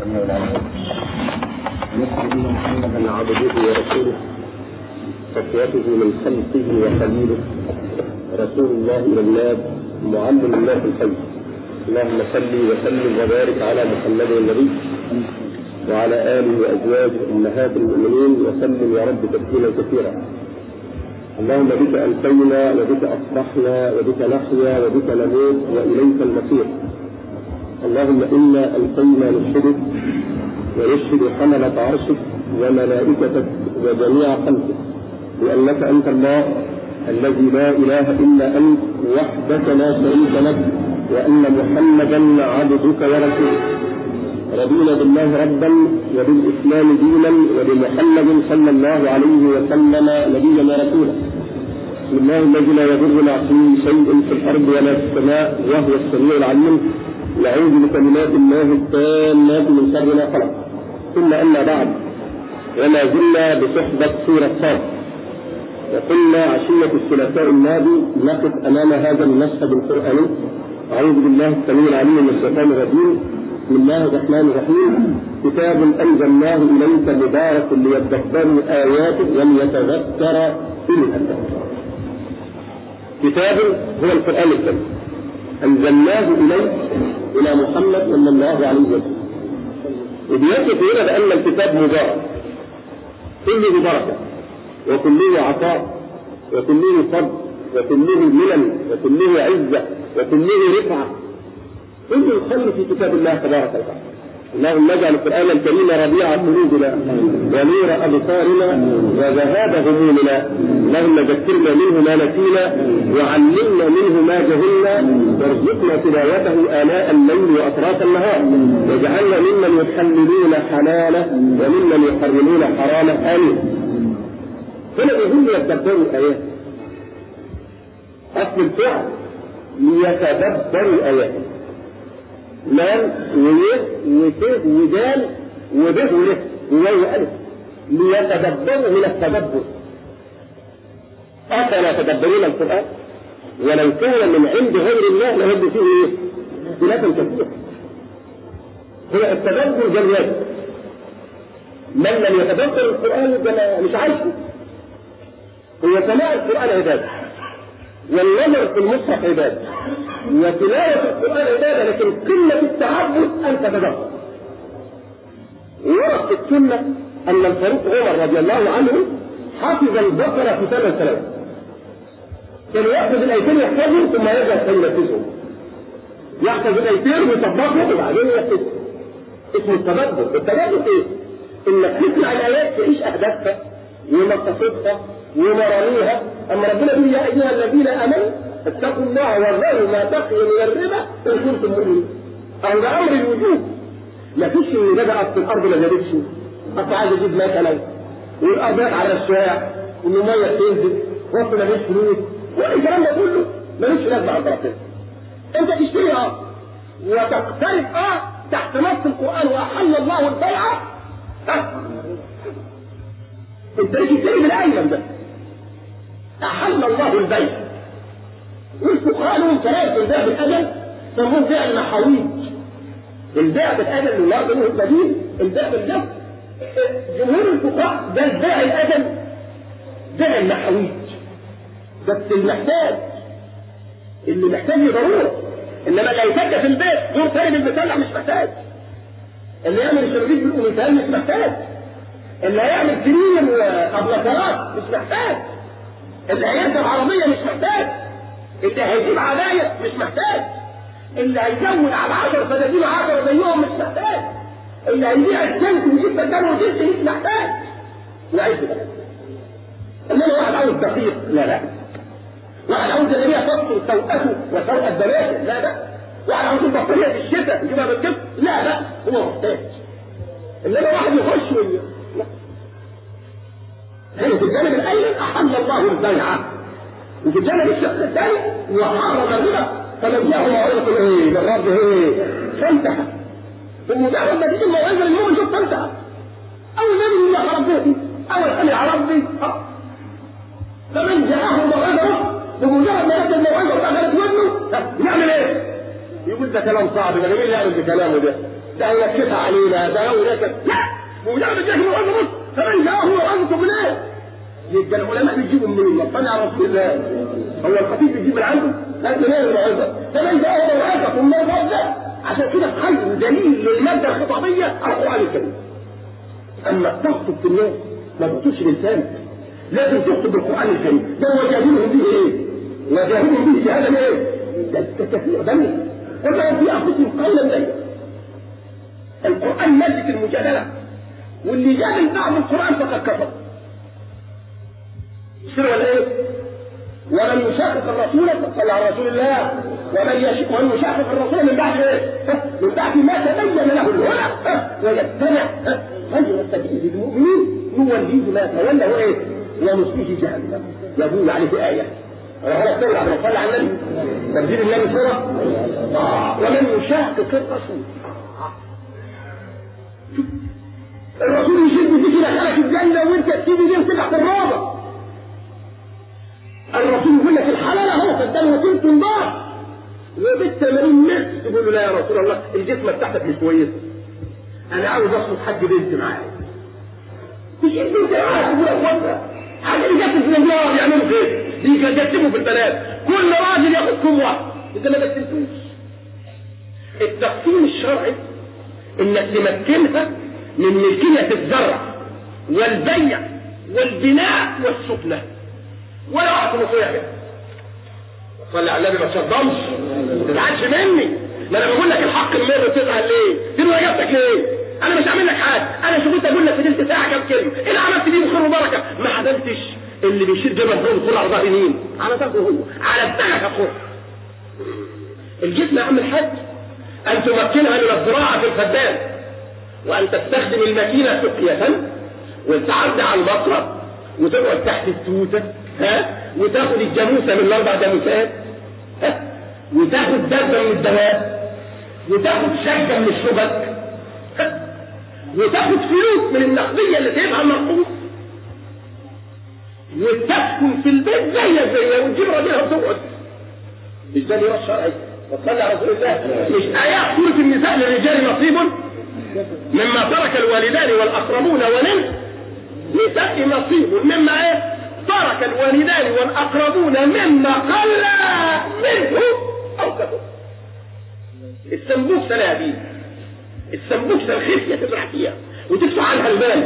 السميع العليم نشهد ان محمدا عبده ورسوله صفوته من خلقه وخليله رسول الله الى الناس معلم الناس الخير اللهم صل وسلم وبارك على محمد النبي وعلى اله وازواجه امهات المؤمنين وسلم يا رب تسليما كثيرا اللهم بك امسينا وبك اصبحنا وبك نحيا وبك نموت واليك المصير اللهم انا القينا نشهدك ونشهد حملة عرشك وملائكتك وجميع خلقك بانك انت الله الذي لا اله الا انت وحدك لا شريك لك وان محمدا عبدك ورسولك رضينا بالله ربا وبالاسلام دينا وبمحمد صلى الله عليه وسلم نبيا ورسولا بسم الله الذي لا يضر مع اسمه شيء في الارض ولا في السماء وهو السميع العليم نعوذ بكلمات الله التامات من شر ما خلق ثم اما بعد وما زلنا بصحبه سوره صاد وقلنا عشيه الثلاثاء الماضي نقف امام هذا المشهد القراني اعوذ بالله السميع العليم من الشيطان الرجيم بسم الله الرحمن الرحيم كتاب انزلناه اليك مبارك ليدبروا اياته وليتذكر اولي الالباب كتاب هو القران الكريم انزلناه اليك الى محمد صلى الله عليه وسلم وبيصف هنا بان الكتاب مبارك كله بركه وكله عطاء وكله فضل وكله منن وكله عزه وكله رفعه كل الخير في كتاب الله تبارك وتعالى اللهم اجعل القران الكريم ربيع قلوبنا ونور ابصارنا وذهاب همومنا اللهم ذكرنا منه ما نسينا وعلمنا منه ما جهلنا وارزقنا تلاوته اناء الليل واطراف النهار واجعلنا ممن يحللون حلاله وممن يحرمون حرامه امين هنا يهم يتدبروا الايات اصل الفعل ليتدبروا اياته لام ويه وت ودال وب ور وواو الف ليتدبروا من التدبر افلا يتدبرون القران ولو كان من عند غير الله لهد فيه ايه؟ اختلافا كثيرا هو التدبر جليات من لم يتدبر القران يبقى مش عايشه هو سماع القران عباده والنظر في المصحف عباده وتلاوة القرآن عبادة لكن قمة التعبد أن تتدبر. ورد في السنة أن الفاروق عمر رضي الله عنه حفظ البقرة في ثمان سنوات. كان يأخذ الآيتين يحفظهم ثم يرجع فينفذهم. يحفظ الآيتين ويطبقهم وبعدين يحفظهم. اسمه التدبر، التدبر إيه؟ إنك تسمع الآيات تعيش أهدافها ومقاصدها ومراميها، أما ربنا بيقول يا أيها الذين آمنوا اتقوا الله وذروا ما بقي من الربا ان كنتم مؤمنين. او ده امر الوجوب. ما فيش ان بدات في الارض ما جابتش. اصل عايز اجيب مثلا والارض على الشارع والميه تنزل وقت ما فيش فلوس والكلام ده كله ملوش لازمه عند ربنا. انت تشتري اه وتقترب اه تحت نص القران واحل الله البيع ها انت تشتري بالايمن ده احل الله البيع والفقهاء لهم كلام في البيع بالاجل سموه بيع المحاويج البيع بالاجل اللي الله منه البديل البيع بالجهل جمهور الفقهاء ده البيع الاجل بيع المحاويج بس المحتاج اللي محتاج ضروره انما اللي هيسجل في البيت دور تاني بالمسلح مش محتاج اللي يعمل الشبابيك بالقميصان مش محتاج اللي هيعمل سنين وابلكرات مش محتاج اللي هيركب عربيه مش محتاج اللي هيجيب عباية مش محتاج اللي هيزود على 10 فدادين 10 زيهم مش محتاج اللي هيبيع الجنس ويجيب مكانه جنس مش محتاج وعيش ده انما واحد عاوز دقيق لا لا واحد عاوز اللي هي تفصل سوءته وسوء البنات لا لا واحد عاوز البطاريه في الشتاء يجيبها بالكف لا لا هو محتاج انما واحد يخش وي... لا هنا في الجانب الايمن احل الله البيع وفي الجانب الشق الثاني وحرم الربا فمن جاءه موعظة ايه من ربه ايه فانتهى بمجرد ما تيجي الموعظة اليوم شوف فانتهى أول ما يجي الله ربه أول سمع ربي فمن جاءه موعظة بمجرد ما يأتي الموعظة ودخلت ودنه يعمل ايه؟ يقول ده كلام صعب ده مين اللي يعمل بكلامه ده؟ ده ينكسها علينا ده هناك لا وده بتجاهل الامر فمن جاءه وامركم منين يبقى العلماء بيجيبوا منين؟ ما على رسول الله هو الخطيب بيجيب من عنده؟ لا منين الموعظه؟ فمن جاءه موعظه ثم موعظه عشان كده خير دليل للماده الخطابيه القران الكريم اما تخطب في الناس ما تخطبش لسانك لازم تخطب بالقران الكريم ده وجاهدهم به ايه؟ وجاهدهم به جهادا ايه؟ ده كثير دمي وما في انفسهم قولا ليلا القران مادة المجادله واللي جادل بعض القران فقد كفر يصير ولا ايه؟ ومن يشاقق الرسول صلى على رسول الله ومن يشاقق ومن يشاقق الرسول من بعد ايه؟ من بعد ما تبين له الهدى ويتبع غير سبيل المؤمنين نوليه ما تولى وايه؟ ونصليه جهنم يقول عليه آية أنا هنا عبد صلى على النبي تبديل النبي صورة آه ومن يشاقق الرسول الرسول يشد فيك يدخلك الجنة وانت تسيبي دي وتبع الرابع الرسول يقول لك الحلال اهو قدام وكنت النار وبالتمارين نفس تقول له لا يا رسول الله الجسم بتاعتك مش كويسه انا عاوز اصل حد بنت معايا مش انت انت معايا تقول اخواتها حاجه يجسم في النار يعملوا كده يجسموا في البنات كل راجل ياخد كم واحد انت ما جسمتوش التقسيم الشرعي انك تمكنها من ملكيه الزرع والبيع والبناء والسكنه ولا واحد نصيحة كده صلي على النبي ما تصدمش ما تزعلش مني ما انا بقول لك الحق المر تزعل ليه؟ دي اجابتك ليه؟ انا مش هعمل لك حاجه انا شغلت اقول لك في تلت ساعه كام كلمه ايه اللي عملت بيه خير وبركه ما حدمتش اللي بيشيل جبل فوق كل على ظهر مين؟ على ظهره هو على دماغك اخوه الجسم يا عم الحاج ان تمكنها من الزراعه في الفدان وان تستخدم الماكينه سقيه وتعدي على البصره وتقعد تحت التوته ها وتاخد الجاموسه من الاربع جاموسات ها وتاخد دبه من الدواب وتاخد شجه من الشبك ها وتاخد فلوس من النقديه اللي سايبها المرقوص وتسكن في البيت زي زي وتجيب راجلها وتقعد مش ده اللي الشرعي وصلي على رسول الله مش ايات سوره النساء للرجال نصيب مما ترك الوالدان والاقربون وللنساء نصيب مما ايه ترك الوالدان والأقربون مما قل منه أو كثر السنبوكسة لا دي السنبوكسة الخفية تزرع فيها وتدفع عنها المال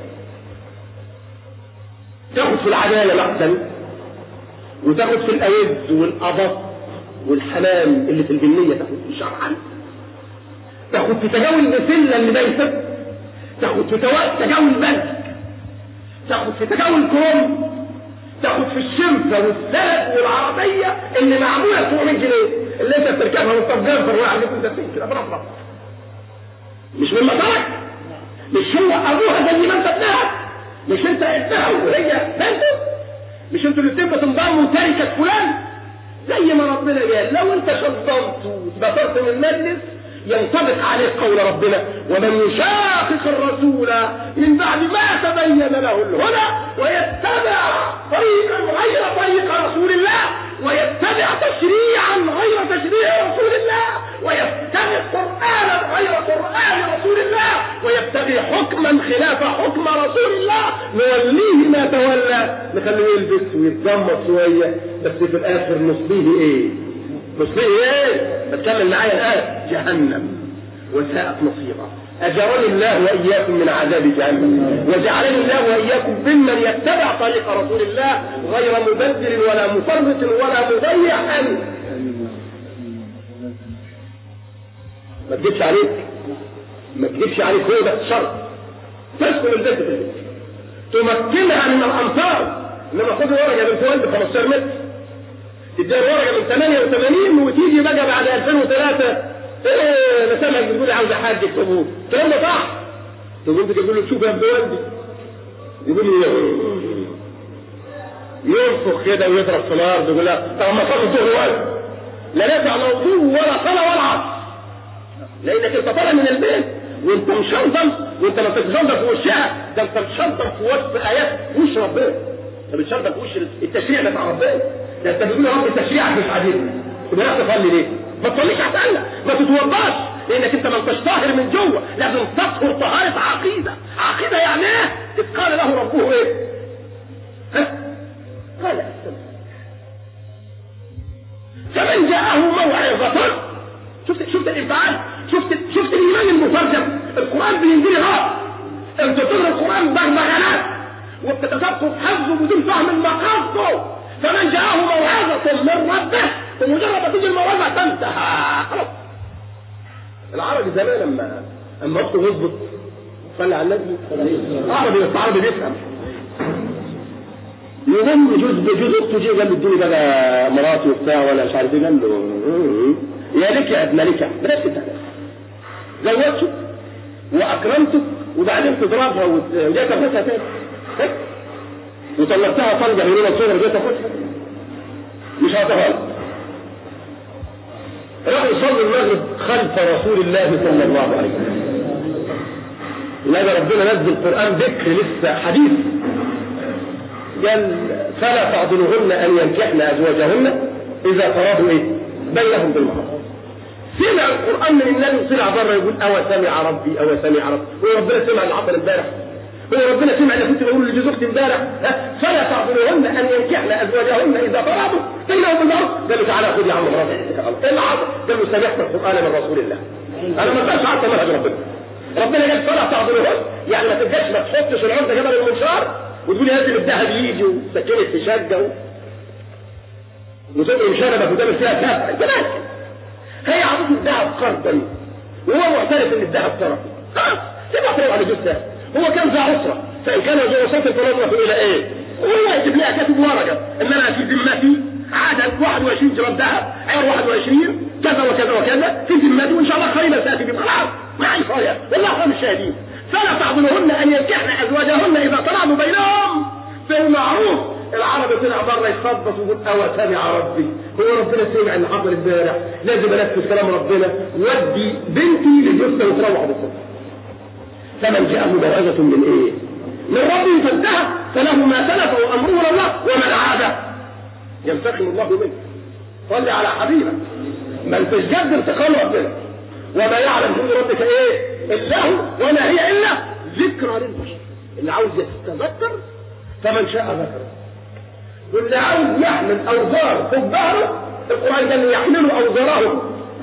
تاخد في العدالة مقتل وتاخد في الأيد والأبط والحمام اللي في البنية تاخد في شرعا تاخد في تجاوز البسلة اللي بايته تاخد في تجاوز بلد تاخد في تجاوز كروم تاخد في الشمسة والسلف والعربية اللي معمولة فوق من جنيه اللي انت بتركبها وانت مجنفر واحد انت كده برفرف مش من مطارك مش هو ابوها زي ما انت ابنها مش انت ابنها وهي بنته مش انتوا الاثنين بتنضموا تركة فلان زي ما ربنا قال لو انت شطمت واتبطرت من المجلس ينطبق عليه قول ربنا ومن يشاقق الرسول من بعد ما تبين له الهدى ويتبع طريقا غير طريق رسول الله ويتبع تشريعا غير تشريع رسول الله ويتبع قرآنا غير قرآن رسول الله ويتبع حكما خلاف حكم رسول الله نوليه ما تولى نخليه يلبس ويتضمط شوية بس في الآخر نصليه إيه؟ نصليه إيه؟ بتكلم معايا الآن جهنم وساءت مصيرا أجرني الله وإياكم من عذاب جهنم وجعلني الله وإياكم ممن يتبع طريق رسول الله غير مبدل ولا مفرط ولا مضيع ما تجيبش عليك ما تجيبش عليك هو ده الشرط تسكن البيت في البيت تمكنها من الأمطار إنما خد ورقة بنت والد 15 متر تديها ورقة من 88 وتيجي بقى بعد 2003 ايه انا سامعك بتقول عاوز حد يكتبوه الكلام ده صح تقول انت تقول له شوف يا ابن والدي يقول لي ينفخ كده ويضرب في الارض يقول لها طب ما صلي الظهر ولا لا نافع موضوع ولا صلاه ولا عصر لانك انت طالع من البيت وانت مشنطم وانت ما بتتشنطم في وشها ده انت مشنطم في وسط ايات وش ربنا انت بتشنطم في وش التشريع بتاع ربنا ده انت بتقول يا رب تشريعك مش عاجبني تبقى تصلي ليه؟ ما تصليش احسن ما تتوضاش لانك انت ما انتش طاهر من جوه لازم تطهر طهاره عقيده عقيده يعني ايه اذ قال له ربه ايه ها قال استمع فمن جاءه موعظة شفت شفت الانفعال شفت شفت الايمان المترجم القران بينزل غلط انت تقرا القران بغبغانات وبتتذكر حفظه بدون فهم المقاصد فمن جاءه موعظة من ربه بمجرد ما تيجي الموعظة تنتهى خلاص العربي زمان لما اما اخته يظبط صلي على النبي عربي بس عربي بيفهم يهم جزء جزء اخته جه قال له اديني بقى مراتي وبتاع ولا مش عارف ايه قال له يا لك يا ابن لك بلاش كده زوجته واكرمته وبعدين تضربها وجاي تاخدها تاني وطلقتها طلقه هنا صغر جاي تاخدها مش هتهرب راح يصلي المغرب خلف رسول الله صلى الله عليه وسلم لقى ربنا نزل القران ذكر لسه حديث قال فلا تعضلوهن ان ينكحن ازواجهن اذا تراضوا ايه بينهم بالمعروف سمع القران من النبي وطلع بره يقول او سمع ربي او سمع ربي هو ربنا سمع اللي حصل امبارح هو ربنا سمع اللي كنت بقول لجوز اختي امبارح فلا تعضلوهن ان ينكحن ازواجهن اذا تراضوا بينهم بالمعروف قال له تعالى خذ يا عم مراتك ايه اللي حصل؟ قال له سمعت القران من رسول الله انا ما بقاش عارف منهج ربنا ربنا قال فلا تعضلوهن يعني ما تبقاش ما تحطش العمده جبل المنشار وتقول لازم الذهب يجي وسكنت في شقه و... وتقول شنبك وتعمل فيها كافه انت مالك هي عروض الذهب قرضا وهو معترف ان الذهب ترك خلاص سيبها تروح على جثه هو كان ذا عسره فان كان ذو وسط فنظره الى ايه؟ هو يجيب لها كاتب ورقه ان انا في ذمتي عدد 21 جرام ذهب عيار 21 كذا وكذا وكذا في ذمتي وان شاء الله خيرا ساتي بهم خلاص ما عندي خير والله خير الشاهدين فلا تعضلوهن ان ينكحن ازواجهن اذا تراضوا بينهم بالمعروف العرب طلع بره يخبط ويقول او سمع ربي هو ربنا سمع اللي حصل امبارح لازم انفذ كلام ربنا ودي بنتي لجثه وتروح بالصبح فمن جاءه موعظه من ايه؟ من ربه فانتهى فله ما سلف وامره الى الله ومن عاد ينتقم الله منه صل على حبيبك من تجد انتقام ربنا وما يعلم جند ربك ايه الا هو وما هي الا ذكرى للبشر اللي عاوز يتذكر فمن شاء ذكر واللي عاوز يحمل اوزار في الظهر القران قال يحملوا اوزارهم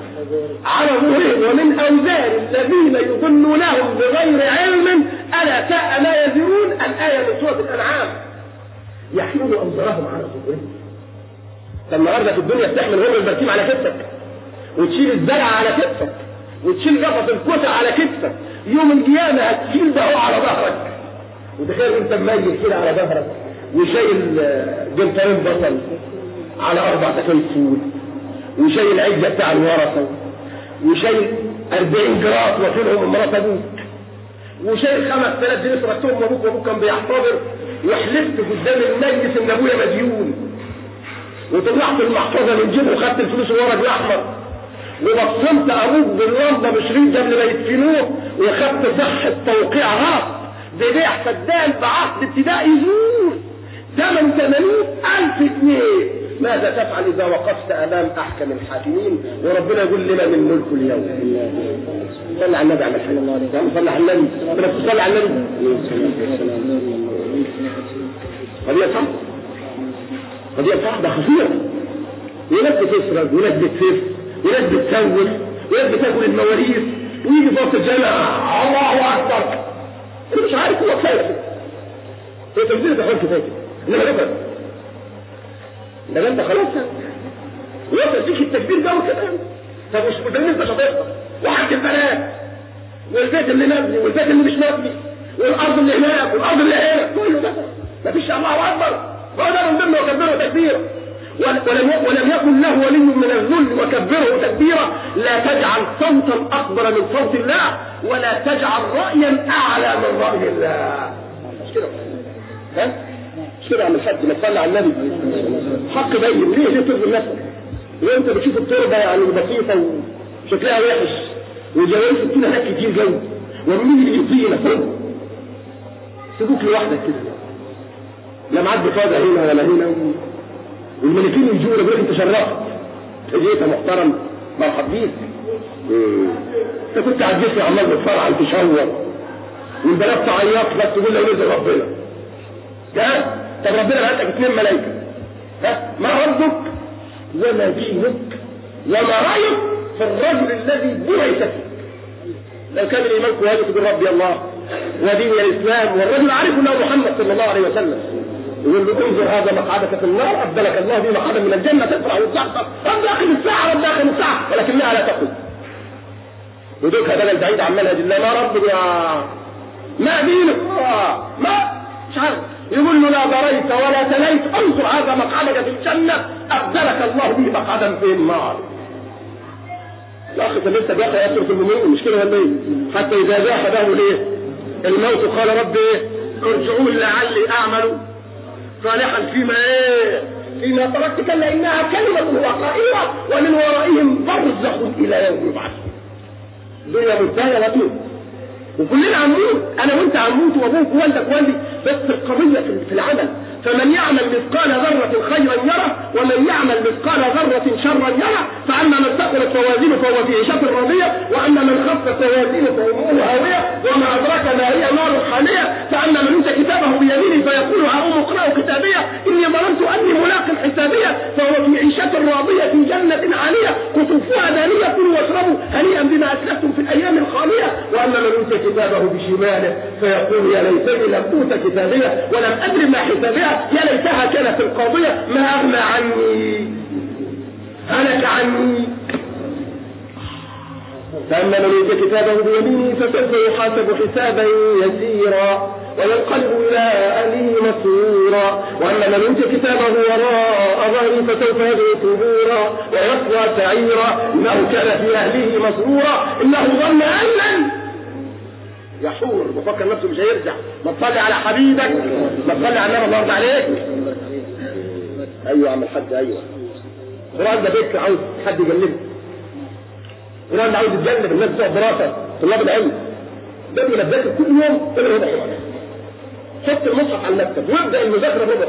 على ظهورهم ومن اوزار الذين يضلونهم بغير علم الا ساء ما يزرون الايه من سوره الانعام يحملوا اوزارهم على ظهورهم النهارده في الدنيا بتحمل هم البركيم على كتفك وتشيل الزرع على كتفك وتشيل قفص الكوسه على كتفك يوم القيامه هتشيل ده على ظهرك وتخيل انت مميز كده على ظهرك وشايل جنطرين بصل على اربع تكايف فول وشايل عجه بتاع الورثه وشايل 40 جرات واكلهم مرات ابوك وشايل 5000 جنيه تركتهم ابوك وابوك كان بيحتضر وحلفت قدام المجلس ان ابويا مديون وطلعت المحفظه من جيبه وخدت الفلوس الورق الاحمر وبصمت ابوك باللمبه بشريط قبل ما يدفنوه وخدت صحه توقيع غلط ببيع فدان بعقد ابتدائي زور ثمن 80 ألف جنيه ماذا تفعل إذا وقفت أمام أحكم الحاكمين وربنا يقول لنا من ملك اليوم صلى على النبي على الحاجة صلى على النبي بس صلى على النبي قضية صح قضية صح ده خطيرة وناس بتسرق وناس بتسف وناس بتسوف وناس بتاكل المواريث ويجي في وسط الجامع الله أكبر أنا مش عارف هو كفاية هو تمثيل تحول كفاية انما ده ده انت خلاص وصل فيك التكبير ده وكمان طب مش مدرب انت شاطرها وحق البنات والبيت اللي مبني والبيت اللي مش مبني والارض اللي هناك والارض اللي هنا كله ده مفيش الله اكبر وهذا من ضمن وكبره تكبيرا ولم ولم يكن له ولي من الذل وكبره تكبيرا لا تجعل صوتا اكبر من صوت الله ولا تجعل رايا اعلى من راي الله مش كده ها مش كده عم الحاج ما تصلي على النبي حق بين ليه ليه تظلم نفسك وانت بتشوف التربه يعني بسيطه وشكلها وحش وجوانب الطين هناك كتير جو ومين اللي يطينا فوق سيبوك لوحدك كده لا معاك بطاقه هنا ولا هنا والملكين يجوا يقول لك انت شرفت جيت محترم مرحب بيك انت كنت عجزت عمال بتفرع تشور والبنات تعيط بس تقول له نزل ربنا ها طب ربنا بعت لك اثنين ملائكه ها ما ربك وما دينك وما رايك في الرجل الذي بعث فيك لو كان الايمان كويس تقول ربي الله ودين الاسلام والرجل عارف انه محمد صلى الله عليه وسلم يقول له انظر هذا مقعدك في النار ابدلك الله به مقعدا من الجنه تفرح وتزعزع رب اخر الساعه رب اخر الساعه ولكنها لا تقل ودوك بدل بعيد عن منهج الله ما ربك يا ما دينك آه. ما مش عارف يقول له لا ضريت ولا تليت انظر هذا مقعدك في الجنه ابدلك الله به مقعدا في النار الاخ كان لسه بيقرا يسر في المؤمنين مش كده ولا ايه؟ حتى اذا جاء حداه الايه؟ الموت قال رب ايه؟ ارجعون لعلي اعمل صالحا فيما ايه؟ فيما تركت كلا انها كلمه هو قائلها ومن ورائهم برزخ الى يوم يبعثون. الدنيا منتهيه وتموت. وكلنا هنموت انا وانت هنموت وابوك ووالدك ووالدي بس القضيه في العمل فمن يعمل مثقال ذرة خيرا يره ومن يعمل مثقال ذرة شرا يره فأما من ثقلت موازينه فهو في عيشة راضية وأما من خفت موازينه فأمه هاوية وما أدراك ما هي نار حامية فأما من أوتي كتابه بيمينه فيقول هؤم اقرأوا كتابية إني ظننت أني ملاق حسابية فهو في عيشة راضية في جنة عالية قطوفها دانية كلوا واشربوا هنيئا بما أسلفتم في الأيام الخالية وأما من أوتي كتابه بشماله فيقول يا ليتني لم أوت كتابية ولم أدري ما حسابية يا ليتها كانت القاضية ما أغنى عني هلك عني فأما من يؤتي كتابه بيمينه فسوف يحاسب حسابا يسيرا وينقلب إلى أهله مسرورا وأما من يؤتي كتابه وراء ظهره فسوف يدعو ثبورا ويصلى سعيرا إنه كان في أهله مسرورا إنه ظن أن لن يحور بفكر نفسه مش هيرجع ما تصلي على حبيبك ما تصلي على النبي الله يرضى عليك ايوه يا عم الحاج ايوه القران ده بيت عاوز حد يجنبه القران ده عاوز يتجنب الناس بتوع دراسه طلاب العلم ده بينبهك كل يوم تقرا ربع حط المصحف على المكتب وابدا المذاكره ربع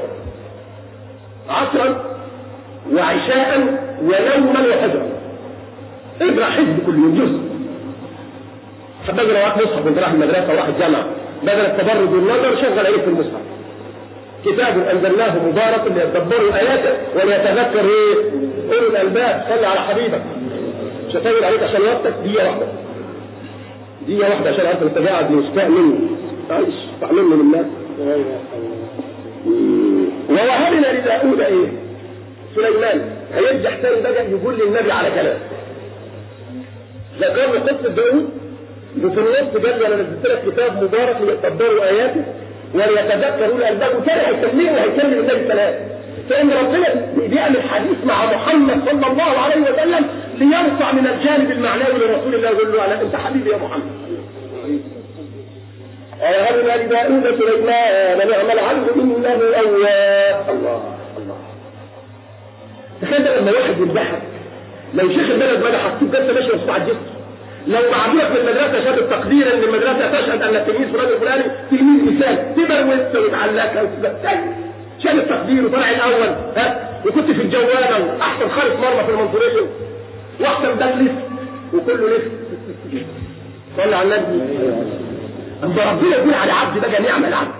عصرا وعشاء ونوما وفجرا اقرا حزب كل يوم جزء حبذا لو واحد مصحف وانت رايح المدرسه وراح الجامعه بدل التبرد والنظر شغل عليك في المصحف كتاب انزلناه مبارك ليتدبروا اياته وليتذكر ايه؟ اولو الالباب صلي على حبيبك مش هطول عليك عشان وقتك دقيقه واحده دقيقه واحده عشان عارف انت قاعد مستاء مني معلش تعلمني من الناس ووهبنا لداود ايه؟ سليمان هيرجع تاني بقى يقول للنبي على كلام ذكر قصه داود وفي النص قال له انا نزلت لك كتاب مبارك ليتدبروا اياته وليتذكروا الالباب وكان هيكلمه وهيكلم النبي ثلاث فان ربنا بيعمل حديث مع محمد صلى الله عليه وسلم ليرفع من الجانب المعنوي لرسول الله يقول له انا انت حبيبي يا محمد ووهبنا لداود سليمان نعم العبد انه اواب الله الله تخيل لما واحد يمدحك لو شيخ البلد مدحك تبقى انت ماشي وسط الجسر لو بعدوك من المدرسه شهاده تقدير ان المدرسه تشهد ان التلميذ فلان الفلاني تلميذ مثال تبروت وتعلقها شهاده تقدير وطلع الاول ها وكنت في الجواله واحسن خالص مره في المنصوريه واحسن دلس وكله لف صلى على النبي اما ربنا يقول على عبد بقى نعم العبد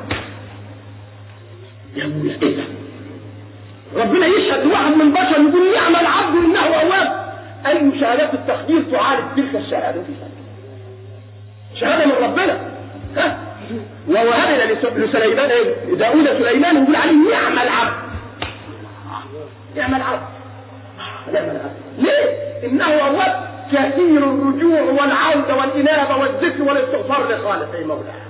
يا ابويا ايه ده ربنا يشهد واحد من البشر يقول نعم العبد انه اواب أي شهادات التقدير تعالج تلك الشهادة في شهادة من ربنا ها ووهبنا لسليمان داود سليمان يقول عليه نعم العبد نعم العبد نعم العبد ليه؟ إنه أواب كثير الرجوع والعودة والإنابة والذكر والاستغفار لخالقه مولاه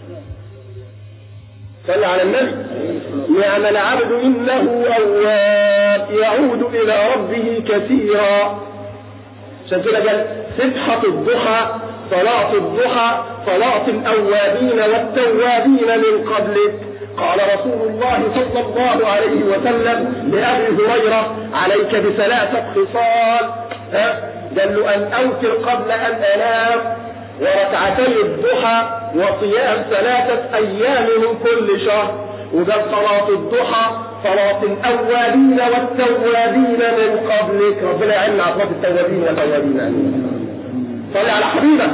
صلى على النبي نعم العبد إنه أواب يعود إلى ربه كثيرا عشان كده قال سبحة الضحى صلاة الضحى صلاة الأوابين والتوابين من قبلك قال رسول الله صلى الله عليه وسلم لأبي هريرة عليك بثلاثة خصال ها قال له أن أوتر قبل أن أنام وركعتي الضحى وصيام ثلاثة أيام من كل شهر وقال صلاة الضحى صلاة الأولين والتوابين من قبلك ربنا يعلم على صلاة التوابين والأولين صلي على حبيبك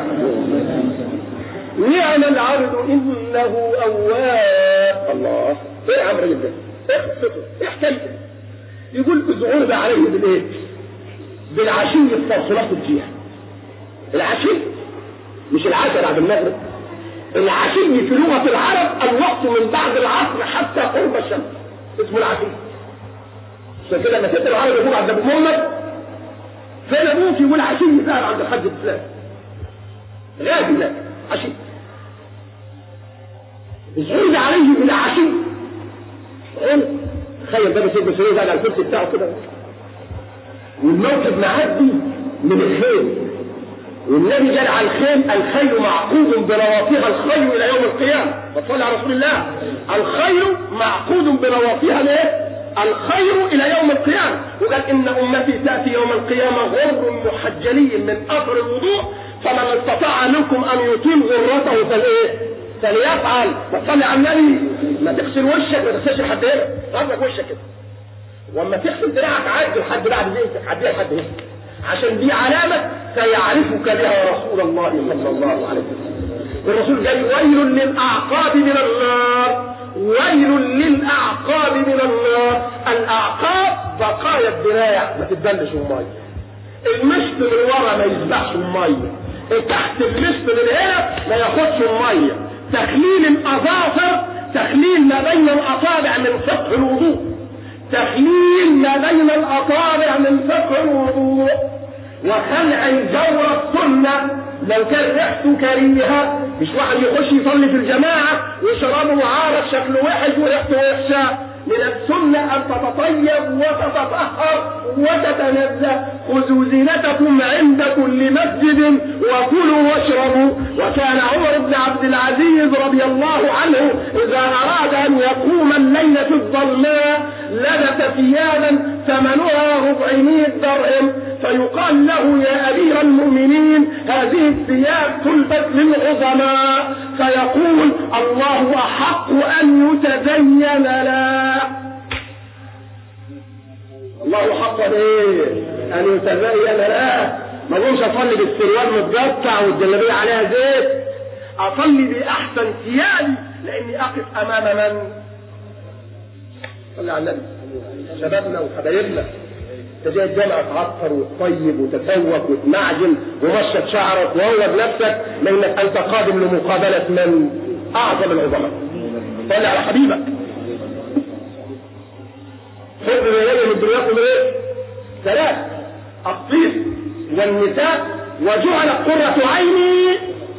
نعم العبد انه اواب الله ايه يا عمرو ده ايه قصته ايه حكايته يقول ازعر ده عليه بالايه بالعشي الصلصلات الجيع العشي مش العشاء بعد المغرب العشي في لغة العرب الوقت من بعد العصر حتى قرب الشمس اسمه العشي عشان كده لما ست العرب يقول عند ابو محمد فين ابوك يقول عشي ظهر عند الحج الاسلام غادي هناك عشي زعل عليه بالعشي تخيل ده سيدنا سيدنا قاعد على الكرسي بتاعه كده والموكب معدي من الخيل والنبي قال على الخيل الخيل معقود بنواطيها الخيل الى يوم القيامه فصلى على رسول الله الخيل معقود بنواطيها ليه؟ الخير الى يوم القيامه وقال ان امتي تاتي يوم القيامه غر محجلين من اثر الوضوء فمن استطاع منكم ان يطيل غرته فالايه؟ فليفعل فصلي على النبي ما تغسل وشك ما تغسلش لحد هنا غسلك وشك كده واما تغسل دراعك عدي لحد بعد زيتك عديها لحد هنا عشان دي علامة سيعرفك بها رسول الله صلى الله عليه وسلم الرسول قال ويل للأعقاب من النار ويل للأعقاب من النار الأعقاب بقايا الدراع ما تتبلش المية المشط من ورا ما يسبحش المية تحت المشط من هنا ما ياخدش المية تخليل الأظافر تخليل ما بين الأصابع من فقه الوضوء تخليل ما بين الأصابع من فقه الوضوء وخلع الجورة السنة لو كان ريحته كريهة مش واحد يخش يصلي في الجماعة وشرابه عارف شكله وحش وريحته وحشة من السنة أن تتطيب وتتطهر وتتنزه خذوا زينتكم عند كل مسجد وكلوا واشربوا وكان عمر بن عبد العزيز رضي الله عنه إذا أراد أن يقوم الليلة الظلماء لبس ثيابا ثمنها ربعمية درهم فيقال له يا أمير المؤمنين هذه الثياب تلبس للعظماء فيقول الله أحق أن يتزين لا الله حق ايه ان يتزين لا ما اقومش اصلي بالسروال متقطع والجلابيه عليها زيت اصلي باحسن ثيابي لاني اقف امام من صلي على النبي شبابنا وحبايبنا انت جاي الجامعه تعطر وتطيب وتسوق وتمعجن ومشط شعرك وهو بنفسك لانك انت قادم لمقابله من اعظم العظماء صلي على حبيبك حب من من دنياكم ايه؟ ثلاث الطيب والنساء وجعل قرة عيني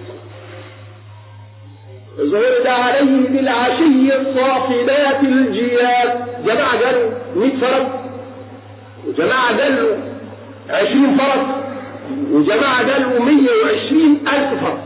زهرد عليه بالعشي الصافنات الجياد جماعة قالوا 100 فرس وجماعة قالوا 20 فرس وجماعة قالوا 120 ألف فرس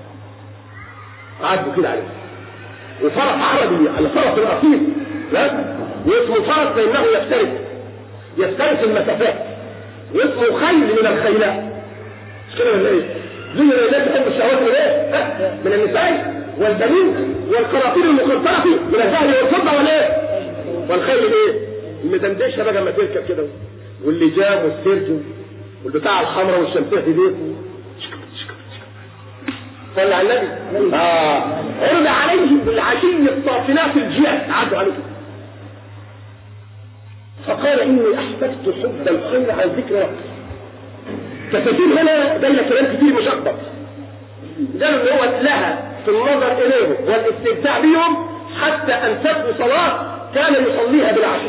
عدوا كده عليه وفرس عربي على فرس الأصيل لا واسمه فرس فإنه يفترس يفترس المسافات واسمه خيل من الخيلات مش كده ولا ايه؟ زي الناس تحب الشهوات من ايه؟ من النساء والبنين والقراطير المقنطرة من الذهب والفضة ولا ايه؟ والخيل ايه؟ المدندشة بقى لما تركب كده واللجام والسرج والبتاع الحمراء والشمسية في بيت صلى على النبي اه عرض عليه بالعشي الصافنات الجياد عدوا عليه فقال اني احببت حب الخير عن ذكر ربي كثير هنا ده كلام كتير مش اكبر قالوا ان هو اتلهى في النظر اليهم والاستمتاع بهم حتى ان تبدو صلاه كان يصليها بالعشي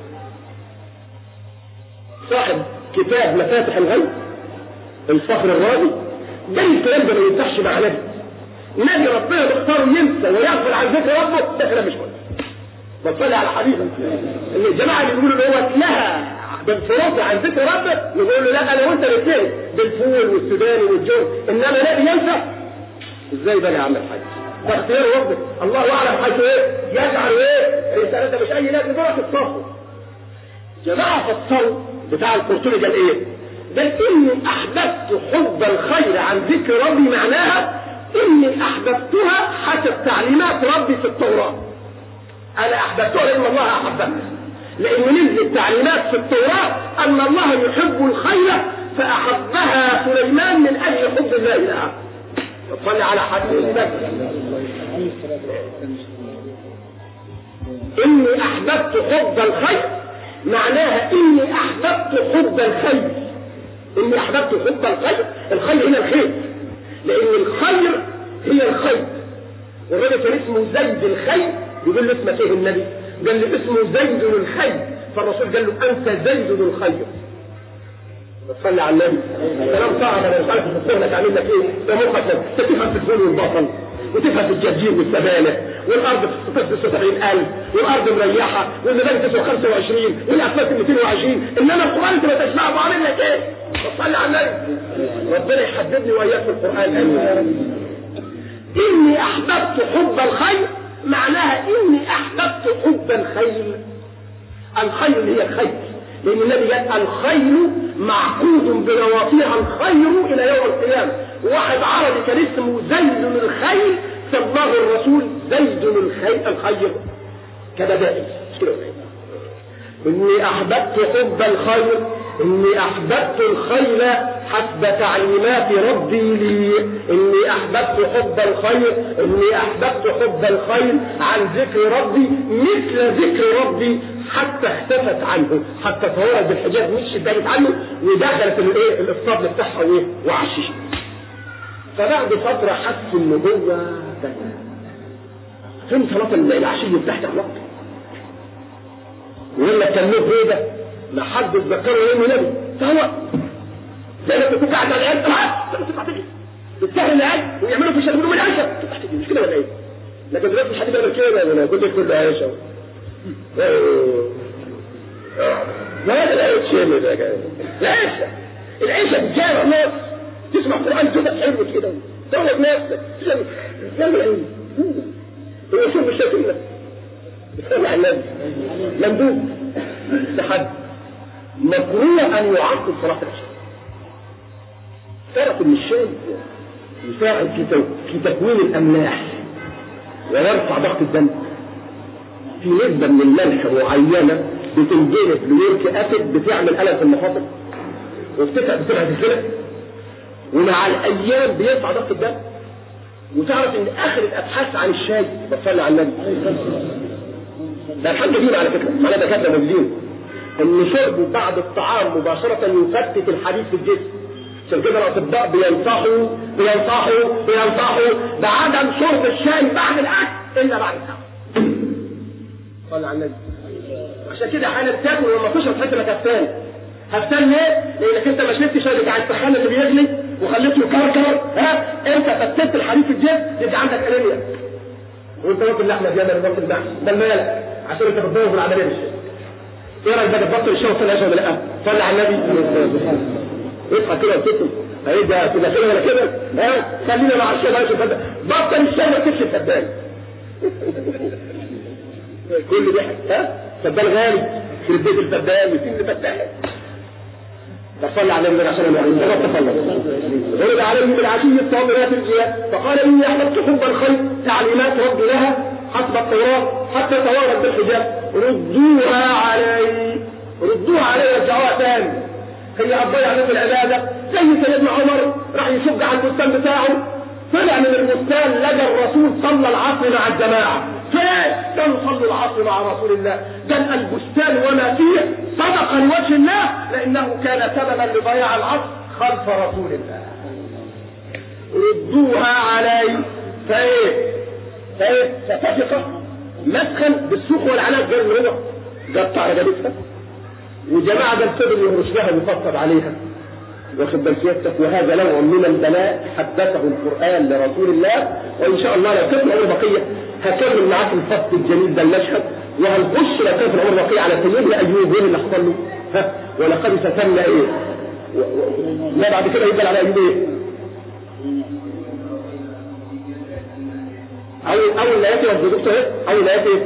صاحب كتاب مفاتح الغيب الفخر الرازي ده الكلام ده ما ينفعش مع نبي نبي ربنا بيختاره ينسى ويغفل عن ذكر ربه ده كلام مش كويس بتصلي على حبيبك ان الجماعه اللي بيقولوا ان هو اتلهى بالفروض عن ذكر ربه يقول له لا انا وانت الاثنين بالفول والسوداني والجو انما نبي ينسى ازاي بقى يا عم الحاج ده اختيار ربك الله اعلم حيث ايه يجعل ايه الرساله ده مش اي نبي دول في الصف جماعه فسروا بتاع القرطبي قال ايه قال اني احببت حب الخير عن ذكر ربي معناها اني احببتها حسب تعليمات ربي في التوراه انا احببتها لان الله احببها لان نزلت تعليمات في التوراه ان الله يحب الخير فأحبها سليمان من أجل حب الله لها صلي على حبيبك إني أحببت حب الخير معناها إني أحببت حب الخير إني أحببت حب الخير الخير هنا الخير لأن الخير هي الخير والراجل كان اسمه زيد الخير يقول له اسمك ايه النبي؟ قال له اسمه زيد الخير فالرسول قال له أنت زيد الخير صلي على النبي كلام صعب انا مش عارف الشغل تعمل لك ايه ده مخك انت تفهم في الفول والبطل وتفهم في الجرجير والسبانه والارض تصل 70000 والارض مريحه والنبات تسوى 25 والافلاك 220 انما القران انت ما تسمعه وعامل لك ايه؟ صلي على النبي ربنا يحببني واياك في القران امين اني احببت حب الخير معناها اني احببت حب الخير الخير اللي هي الخير لان النبي قال الخيل معقود بنواصيها الخير الى يوم القيامه واحد عربي كان اسمه زيد الخيل سماه الرسول زيد الخيل الخير كبدائي مش كده اني احببت حب الخير اني احببت الخير حسب تعليمات ربي لي اني احببت حب الخير اني احببت حب الخير عن ذكر ربي مثل ذكر ربي حتى اختفت عنه حتى تورط بالحجاب مش بعدت عنه ودخلت الايه الاسطبل بتاعها وايه وعششت فبعد فتره حس ان هو فين صلاه العشيه بتاعت الوقت ويقول لك كان له بيضه ما حد اتذكره انه نبي فهو زي ما تكون قاعد على العيال تعال تطلع تجري بتسهل العيال ويعملوا في شغلهم العشاء تطلع تجري مش كده ولا ايه؟ لكن دلوقتي مش حد بيعمل كده انا قلت لك كل عيشه ما هذا العيش شامل يا جماعه العيشه العيشه بتجارة ناس تسمع قران كده حلو كده تقعد نفسك تعمل علم هو شوف الشكل ده على النبي مندوب لحد مكروه ان يعطل صلاه العشاء تعرف ان الشاي يساعد في في تكوين الاملاح ويرفع ضغط الدم في نسبه من الملح معينه بتنجلب ليورك اسيد بتعمل الم في المفاصل وبتتعب بتبعد الفلق ومع الايام بيرفع ضغط الدم وتعرف ان اخر الابحاث عن الشاي بتصلي على النبي ده الحاجه دي على فكره معانا دكاتره موجودين ان شربه بعد الطعام مباشره يفتت الحديد في الجسم عشان كده الاطباء بينصحوا بينصحوا بينصحوا بعدم شرب الشاي بعد الاكل الا بعد ساعه. صلى على النبي. عشان كده احيانا بتاكل ولما تشرب تحس انك هفتان. هفتان ليه؟ لانك انت ما شربتش شاي بتاع السخان اللي بيغلي وخليته يكركر ها انت فتت الحديد في الجسم يبقى عندك انيميا. وانت واكل لحمه زياده من واكل محشي ده مالك عشان انت بتبوظ العمليه بالشاي. ايه رايك بقى تبطل الشاي وتصلي عشاء ولا لا؟ صلي على النبي اصحى كده وتكتب ايه ده كده كده ولا كده ها خلينا مع الشاي بلاش الفدان بطل الشاي ما تكتبش الفدان كل ضحك ها فدان غالي في البيت الفدان وفين الفدان فصلى على النبي عشان الله تصلى ورد عليهم بالعشي الصابرات الجياد فقال اني احببت حب الخير تعليمات ربي لها حسب التوراه حتى توارت بالحجاب ردوها علي ردوها علي رجعوها تاني هي هتضيع منه العباده زي سيدنا عمر راح يشج على البستان بتاعه طلع من البستان لقى الرسول صلى العصر مع الجماعه فين كان صلوا العصر مع رسول الله قال البستان وما فيه صدق لوجه الله لانه كان سببا لضياع العصر خلف رسول الله ردوها علي فايه فايه فتفق مسخا بالسوق والعناء غير من هو قطع رجلتها وجماعة ده فضل يهرش لها ويفضفض عليها واخد بال سيادتك وهذا نوع من البلاء حدثه القرآن لرسول الله وإن شاء الله لو كانت العمر بقية هكمل معاك الفصل الجميل ده المشهد وهنخش لو كانت العمر بقية على سيدنا أيوب ايه اللي حصل له ها ولقد ستمنا ايه و... و... لا بعد كده يفضل على أيوب ايه أول أول آيات يا دكتور ايه أول آيات ايه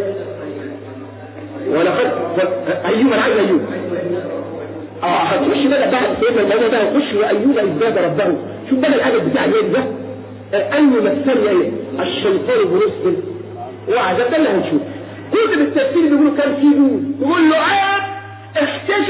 ولقد أيوب أنا عايز أيوب اه هتخش بقى بعد سيدنا الموضوع ده هتخش وايوب اذ نادى ربه شوف بقى الادب بتاع اليوم ده ان مثل ايه الشيطان بنصب وعذاب ده اللي هنشوف كتب التفسير بيقولوا كان في دود يقول له ايه احتشد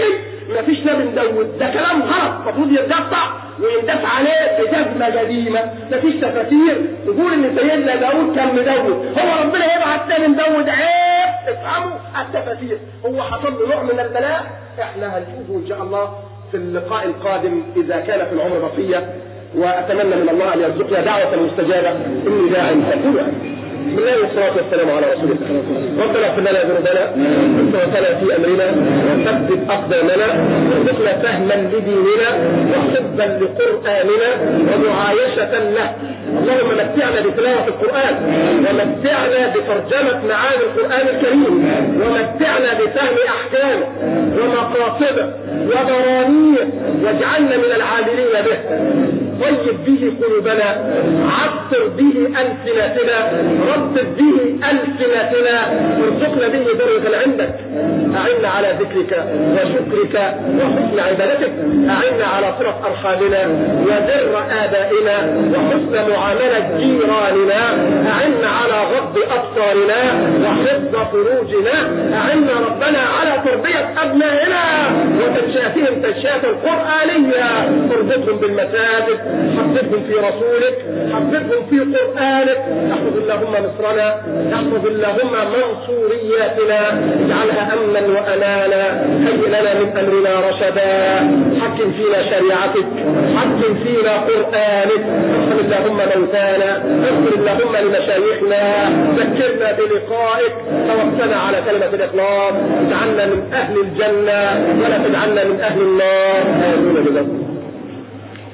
مفيش نبي مدود ده كلام غلط المفروض يتقطع ويندس عليه بجزمة قديمة مفيش تفاسير تقول ان سيدنا داود كان مدود هو ربنا يبعت تاني مدود عيب افهموا التفاسير هو حصل له نوع من البلاء احنا هنشوفه ان شاء الله في اللقاء القادم اذا كان في العمر بقيه واتمنى من الله ان يرزقنا دعوه مستجابه اني داع فقولوا بسم الله والصلاة والسلام على رسول الله ربنا اغفر لنا ذنوبنا وانت وسلم في امرنا وثبت اقدامنا وارزقنا فهما لديننا وحبا لقراننا ومعايشة له اللهم متعنا بتلاوة القرآن ومتعنا بترجمة معاني القرآن الكريم ومتعنا بفهم أحكامه ومقاصده ومراميه واجعلنا من العاملين به طيب به قلوبنا عطر به ألسنتنا رتب به ألسنتنا ارزقنا به درجة عندك أعنا على ذكرك وشكرك وحسن عبادتك أعنا على صلة أرحامنا وبر آبائنا وحسن معاملة جيراننا أعنا على غض أبصارنا وحفظ فروجنا أعنا ربنا على تربية أبنائنا وتنشئتهم تنشئة قرآنية اربطهم بالمساجد حببهم في رسولك حببهم في قرآنك احفظ اللهم مصرنا احفظ اللهم منصورياتنا اجعلها امنا وامانا هيئ لنا من امرنا رشدا حكم فينا شريعتك حكم فينا قرآنك ارحم اللهم موتانا اغفر اللهم لمشايخنا ذكرنا بلقائك توفنا على كلمة الإخلاص اجعلنا من أهل الجنة ولا تجعلنا من أهل النار آمين بذلك